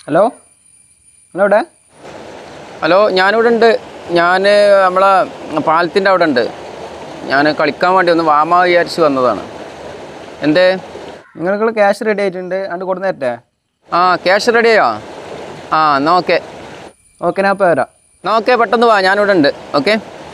hello hello എവിടെ hello ഞാനിവിടെ ഉണ്ട് ഞാൻ നമ്മളെ പാലത്തിൻ്റെ അവിടെ ഉണ്ട് ഞാൻ കളിക്കാൻ വേണ്ടി ഒന്ന് വാമ വിചാരിച്ച് വന്നതാണ് എന്തേ നിങ്ങൾക്ക് ക്യാഷ് റെഡി ആയിട്ടുണ്ട് അണ്ട് കൊടുന്ന് തരട്ടെ ആ ക്യാഷ് റെഡിയോ ആ എന്നാൽ ഓക്കെ ഓക്കെ ഞാൻ ഇപ്പോൾ വരാം എന്നാൽ ഓക്കെ പെട്ടെന്ന് വാ ഞാനിവിടെ ഉണ്ട് ഓക്കെ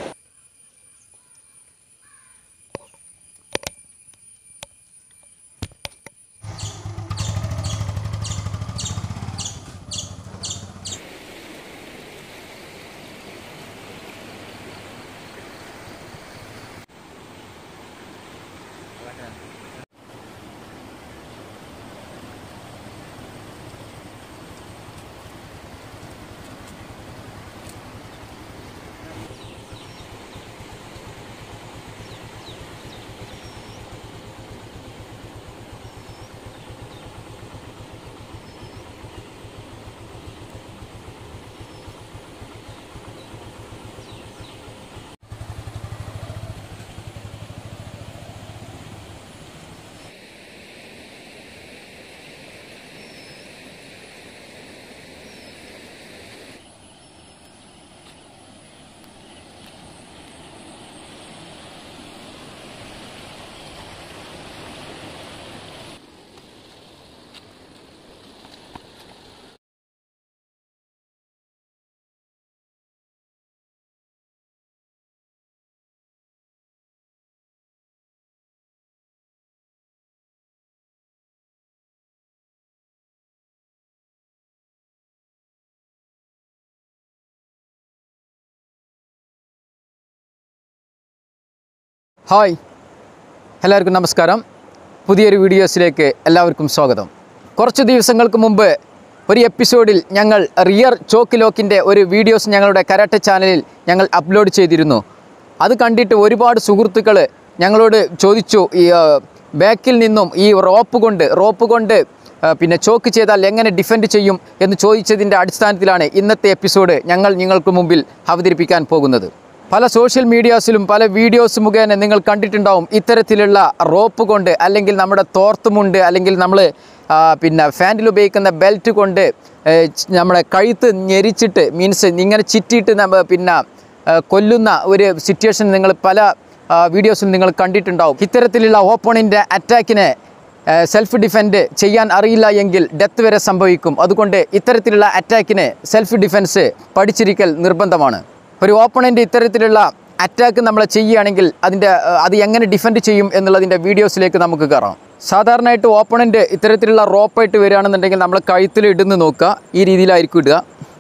ഹായ് എല്ലാവർക്കും നമസ്കാരം പുതിയൊരു വീഡിയോസിലേക്ക് എല്ലാവർക്കും സ്വാഗതം കുറച്ച് ദിവസങ്ങൾക്ക് മുമ്പ് ഒരു എപ്പിസോഡിൽ ഞങ്ങൾ റിയർ ചോക്ക് ലോക്കിൻ്റെ ഒരു വീഡിയോസ് ഞങ്ങളുടെ കരാട്ടെ ചാനലിൽ ഞങ്ങൾ അപ്ലോഡ് ചെയ്തിരുന്നു അത് കണ്ടിട്ട് ഒരുപാട് സുഹൃത്തുക്കൾ ഞങ്ങളോട് ചോദിച്ചു ഈ ആ, ബാക്കിൽ നിന്നും ഈ റോപ്പ് കൊണ്ട് റോപ്പ് കൊണ്ട് ആ, പിന്നെ ചോക്ക് ചെയ്താൽ എങ്ങനെ ഡിഫെൻഡ് ചെയ്യും എന്ന് ചോദിച്ചതിൻ്റെ അടിസ്ഥാനത്തിലാണ് ഇന്നത്തെ എപ്പിസോഡ് ഞങ്ങൾ നിങ്ങൾക്ക് മുമ്പിൽ അവതരിപ്പിക്കാൻ പോകുന്നത് പല സോഷ്യൽ മീഡിയാസിലും പല വീഡിയോസ് മുഖേന നിങ്ങൾ കണ്ടിട്ടുണ്ടാവും ഇത്തരത്തിലുള്ള റോപ്പ് കൊണ്ട് അല്ലെങ്കിൽ നമ്മുടെ തോർത്തുമുണ്ട് അല്ലെങ്കിൽ നമ്മൾ പിന്നെ ഫാൻറ്റിൽ ഉപയോഗിക്കുന്ന ബെൽറ്റ് കൊണ്ട് ഏ, ച് നമ്മുടെ കഴുത്ത് ഞെരിച്ചിട്ട് മീൻസ് ഇങ്ങനെ ചിറ്റിയിട്ട് നമ്മ പിന്നെ ആ, കൊല്ലുന്ന ഒരു സിറ്റുവേഷൻ നിങ്ങൾ പല വീഡിയോസിൽ നിങ്ങൾ കണ്ടിട്ടുണ്ടാവും ഇത്തരത്തിലുള്ള ഓപ്പോണിൻ്റെ അറ്റാക്കിനെ സെൽഫ് ഡിഫെൻഡ് ചെയ്യാൻ അറിയില്ല എങ്കിൽ ഡെത്ത് വരെ സംഭവിക്കും അതുകൊണ്ട് ഇത്തരത്തിലുള്ള അറ്റാക്കിന് സെൽഫ് ഡിഫെൻസ് പഠിച്ചിരിക്കൽ നിർബന്ധമാണ് ഒരു ഓപ്പണൻ്റ് ഇത്തരത്തിലുള്ള അറ്റാക്ക് നമ്മൾ ചെയ്യുകയാണെങ്കിൽ അതിൻ്റെ ഏഹ്, അത് എങ്ങനെ ഡിഫെൻഡ് ചെയ്യും എന്നുള്ളതിൻ്റെ വീഡിയോസിലേക്ക് നമുക്ക് കയറാം സാധാരണയായിട്ട് ഓപ്പണൻ്റ് ഇത്തരത്തിലുള്ള റോപ്പായിട്ട് വരികയാണെന്നുണ്ടെങ്കിൽ നമ്മൾ കഴുത്തിൽ ഇടുന്ന് നോക്കുക ഈ രീതിയിലായിരിക്കും ഇടുക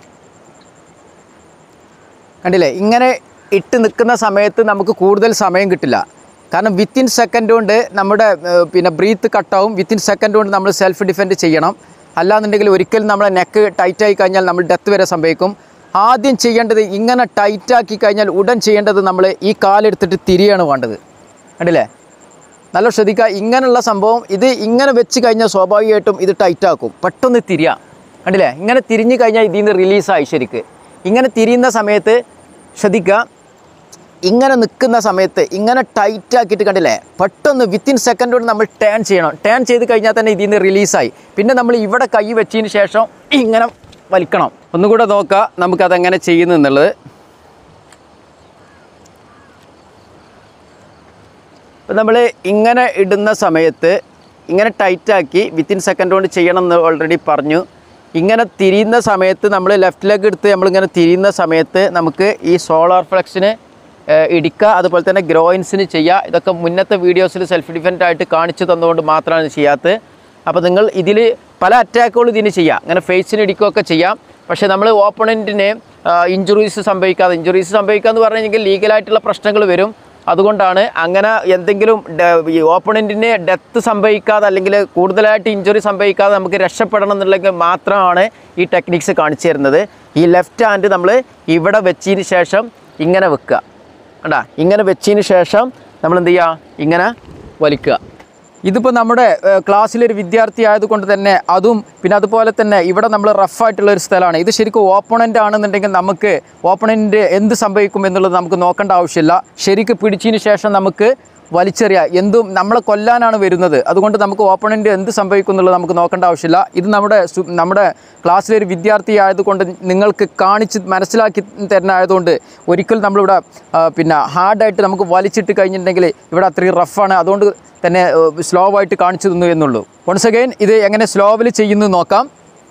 കണ്ടില്ലേ ഇങ്ങനെ ഇട്ട് നിൽക്കുന്ന സമയത്ത് നമുക്ക് കൂടുതൽ സമയം കിട്ടില്ല കാരണം വിത്തിൻ സെക്കൻഡ് കൊണ്ട് നമ്മുടെ ഏഹ്, പിന്നെ ബ്രീത്ത് കട്ടാവും വിത്തിൻ സെക്കൻഡ് കൊണ്ട് നമ്മൾ സെൽഫ് ഡിഫെൻഡ് ചെയ്യണം അല്ലാന്നുണ്ടെങ്കിൽ ഒരിക്കലും നമ്മളെ നെക്ക് ടൈറ്റായി കഴിഞ്ഞാൽ നമ്മൾ ഡെത്ത് വരെ സംഭവിക്കും ആദ്യം ചെയ്യേണ്ടത് ഇങ്ങനെ ടൈറ്റാക്കി കഴിഞ്ഞാൽ ഉടൻ ചെയ്യേണ്ടത് നമ്മൾ ഈ കാലെടുത്തിട്ട് തിരിയാണ് വേണ്ടത് കണ്ടില്ലേ നല്ല ശ്രദ്ധിക്കുക ഇങ്ങനെയുള്ള സംഭവം ഇത് ഇങ്ങനെ വെച്ച് കഴിഞ്ഞാൽ സ്വാഭാവികമായിട്ടും ഇത് ടൈറ്റാക്കും പെട്ടെന്ന് തിരിയാം കണ്ടില്ലേ ഇങ്ങനെ തിരിഞ്ഞു കഴിഞ്ഞാൽ ഇതിൽ നിന്ന് റിലീസായി ശരിക്ക് ഇങ്ങനെ തിരിയുന്ന സമയത്ത് ശ്രദ്ധിക്കുക ഇങ്ങനെ നിൽക്കുന്ന സമയത്ത് ഇങ്ങനെ ടൈറ്റ് ആക്കിയിട്ട് കണ്ടില്ലേ പെട്ടെന്ന് വിത്തിൻ സെക്കൻഡ് കൊണ്ട് നമ്മൾ ടേൺ ചെയ്യണം ടേൺ ചെയ്ത് കഴിഞ്ഞാൽ തന്നെ ഇതിൽ നിന്ന് റിലീസായി പിന്നെ നമ്മൾ ഇവിടെ കൈ വെച്ചതിന് ശേഷം ഇങ്ങനെ വലിക്കണം ഒന്നുകൂടെ നോക്കാം നമുക്കതെങ്ങനെ ചെയ്യുന്നു എന്നുള്ളത് ഇപ്പം നമ്മൾ ഇങ്ങനെ ഇടുന്ന സമയത്ത് ഇങ്ങനെ ടൈറ്റാക്കി വിത്തിൻ സെക്കൻഡ് കൊണ്ട് ചെയ്യണം എന്ന് ഓൾറെഡി പറഞ്ഞു ഇങ്ങനെ തിരിയുന്ന സമയത്ത് നമ്മൾ ലെഫ്റ്റ് ലെഗ് എടുത്ത് നമ്മളിങ്ങനെ തിരിയുന്ന സമയത്ത് നമുക്ക് ഈ സോളാർ ഫ്ലെക്സിന് ഇടിക്കുക അതുപോലെ തന്നെ ഗ്രോയിൻസിന് ചെയ്യുക ഇതൊക്കെ മുന്നത്തെ വീഡിയോസിൽ സെൽഫ് ഡിഫെൻഡ് ആയിട്ട് കാണിച്ചു തന്നുകൊണ്ട് മാത്രമാണ് ചെയ്യാത്തത് അപ്പോൾ നിങ്ങൾ ഇതിൽ പല അറ്റാക്കുകളും ഇതിന് ചെയ്യാം അങ്ങനെ ഫേസിന് ഇടിക്കുകയൊക്കെ ചെയ്യാം പക്ഷേ നമ്മൾ ഓപ്പണൻറ്റിന് ഇഞ്ചുറീസ് സംഭവിക്കാതെ ഇഞ്ചുറീസ് സംഭവിക്കുക എന്ന് പറഞ്ഞു കഴിഞ്ഞാൽ ലീഗലായിട്ടുള്ള പ്രശ്നങ്ങൾ വരും അതുകൊണ്ടാണ് അങ്ങനെ എന്തെങ്കിലും ഡ- ഈ ഓപ്പണൻറ്റിന് ഡെത്ത് സംഭവിക്കാതെ അല്ലെങ്കിൽ കൂടുതലായിട്ട് ഇഞ്ചുറി സംഭവിക്കാതെ നമുക്ക് രക്ഷപ്പെടണം എന്നുണ്ടെങ്കിൽ മാത്രമാണ് ഈ ടെക്നിക്സ് കാണിച്ചു തരുന്നത് ഈ ലെഫ്റ്റ് ഹാൻഡ് നമ്മൾ ഇവിടെ വെച്ചതിന് ശേഷം ഇങ്ങനെ വെക്കുക കണ്ടാ ഇങ്ങനെ വെച്ചതിന് ശേഷം നമ്മൾ എന്ത് ചെയ്യുക ഇങ്ങനെ വലിക്കുക ഇതിപ്പോൾ നമ്മുടെ ഏഹ്, ക്ലാസ്സിലൊരു വിദ്യാർത്ഥി ആയതുകൊണ്ട് തന്നെ അതും പിന്നെ അതുപോലെ തന്നെ ഇവിടെ നമ്മൾ റഫായിട്ടുള്ള ഒരു സ്ഥലമാണ് ഇത് ശരിക്കും ഓപ്പണൻ്റ് ആണെന്നുണ്ടെങ്കിൽ നമുക്ക് ഓപ്പണൻ്റ് എന്ത് സംഭവിക്കും എന്നുള്ളത് നമുക്ക് നോക്കേണ്ട ആവശ്യമില്ല ശരിക്ക് പിടിച്ചതിന് ശേഷം നമുക്ക് വലിച്ചെറിയുക എന്തും നമ്മളെ കൊല്ലാനാണ് വരുന്നത് അതുകൊണ്ട് നമുക്ക് ഓപ്പണൻ്റ് എന്ത് സംഭവിക്കും എന്നുള്ളത് നമുക്ക് നോക്കേണ്ട ആവശ്യമില്ല ഇത് നമ്മുടെ സു- നമ്മുടെ ക്ലാസ്സിലെ ഒരു വിദ്യാർത്ഥി ആയതുകൊണ്ട് നിങ്ങൾക്ക് കാണിച്ച് മനസ്സിലാക്കി തരുന്ന ആയതുകൊണ്ട് ഒരിക്കലും നമ്മളിവിടെ ആ, പിന്നെ ഹാർഡായിട്ട് നമുക്ക് വലിച്ചിട്ട് കഴിഞ്ഞിട്ടുണ്ടെങ്കിൽ ഇവിടെ അത്രയും റഫാണ് അതുകൊണ്ട് തന്നെ സ്ലോ ആയിട്ട് കാണിച്ചു തന്നു എന്നുള്ളൂ വൺസ് അഗൈൻ ഇത് എങ്ങനെ സ്ലോവിൽ ചെയ്യുന്നു നോക്കാം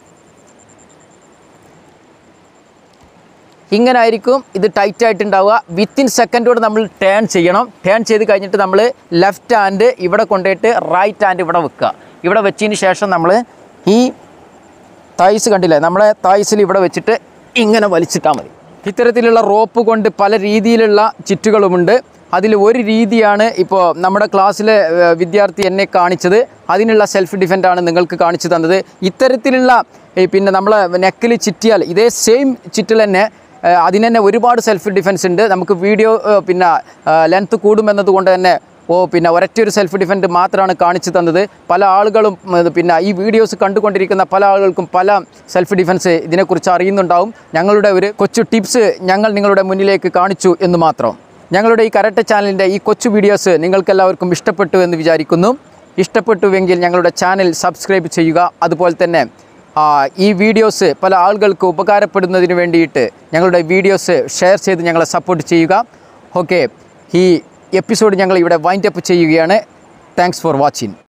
ഇങ്ങനെ ആയിരിക്കും ഇത് ടൈറ്റ് ആയിട്ടുണ്ടാവുക വിത്തിൻ സെക്കൻഡോട് നമ്മൾ ടേൺ ചെയ്യണം ടേൺ ചെയ്ത് കഴിഞ്ഞിട്ട് നമ്മൾ ലെഫ്റ്റ് ഹാൻഡ് ഇവിടെ കൊണ്ടുപോയിട്ട് റൈറ്റ് ഹാൻഡ് ഇവിടെ വെക്കുക ഇവിടെ വെച്ചതിന് ശേഷം നമ്മൾ ഈ തായ്സ് കണ്ടില്ലേ നമ്മളെ തായ്സിൽ ഇവിടെ വെച്ചിട്ട് ഇങ്ങനെ വലിച്ചിട്ടാൽ മതി ഇത്തരത്തിലുള്ള റോപ്പ് കൊണ്ട് പല രീതിയിലുള്ള ചുറ്റുകളുമുണ്ട് അതിൽ ഒരു രീതിയാണ് ഇപ്പോൾ നമ്മുടെ ക്ലാസ്സിലെ ഏർ, വിദ്യാർത്ഥി എന്നെ കാണിച്ചത് അതിനുള്ള സെൽഫ് ഡിഫെൻഡാണ് നിങ്ങൾക്ക് കാണിച്ചു തന്നത് ഇത്തരത്തിലുള്ള ഈ പിന്നെ നമ്മളെ നെക്കിൽ ചുറ്റിയാൽ ഇതേ സെയിം ചുറ്റിൽ തന്നെ ഏഹ് അതിന് തന്നെ ഒരുപാട് സെൽഫ് ഡിഫെൻസ് ഉണ്ട് നമുക്ക് വീഡിയോ ഏഹ് പിന്നെ ലെങ്ത്ത് കൂടുമെന്നത് കൊണ്ട് തന്നെ ഓ പിന്നെ ഒരൊറ്റൊരു സെൽഫ് ഡിഫെൻഡ് മാത്രമാണ് കാണിച്ചു തന്നത് പല ആളുകളും ഉം, ഇത് പിന്നെ ഈ വീഡിയോസ് കണ്ടുകൊണ്ടിരിക്കുന്ന പല ആളുകൾക്കും പല സെൽഫ് ഡിഫെൻസ് ഇതിനെക്കുറിച്ച് അറിയുന്നുണ്ടാവും ഞങ്ങളുടെ ഒരു കൊച്ചു ടിപ്സ് ഞങ്ങൾ നിങ്ങളുടെ മുന്നിലേക്ക് കാണിച്ചു എന്ന് മാത്രം ഞങ്ങളുടെ ഈ കരട്ട ചാനലിൻ്റെ ഈ കൊച്ചു വീഡിയോസ് നിങ്ങൾക്കെല്ലാവർക്കും ഇഷ്ടപ്പെട്ടു എന്ന് വിചാരിക്കുന്നു ഇഷ്ടപ്പെട്ടുവെങ്കിൽ ഞങ്ങളുടെ ചാനൽ സബ്സ്ക്രൈബ് ചെയ്യുക അതുപോലെ തന്നെ ആ, ഈ വീഡിയോസ് പല ആളുകൾക്ക് ഉപകാരപ്പെടുന്നതിന് വേണ്ടിയിട്ട് ഞങ്ങളുടെ വീഡിയോസ് ഷെയർ ചെയ്ത് ഞങ്ങളെ സപ്പോർട്ട് ചെയ്യുക ഓക്കെ ഈ എപ്പിസോഡ് ഞങ്ങൾ ഇവിടെ വൈൻഡ് അപ്പ് ചെയ്യുകയാണ് താങ്ക്സ് ഫോർ വാച്ചിങ്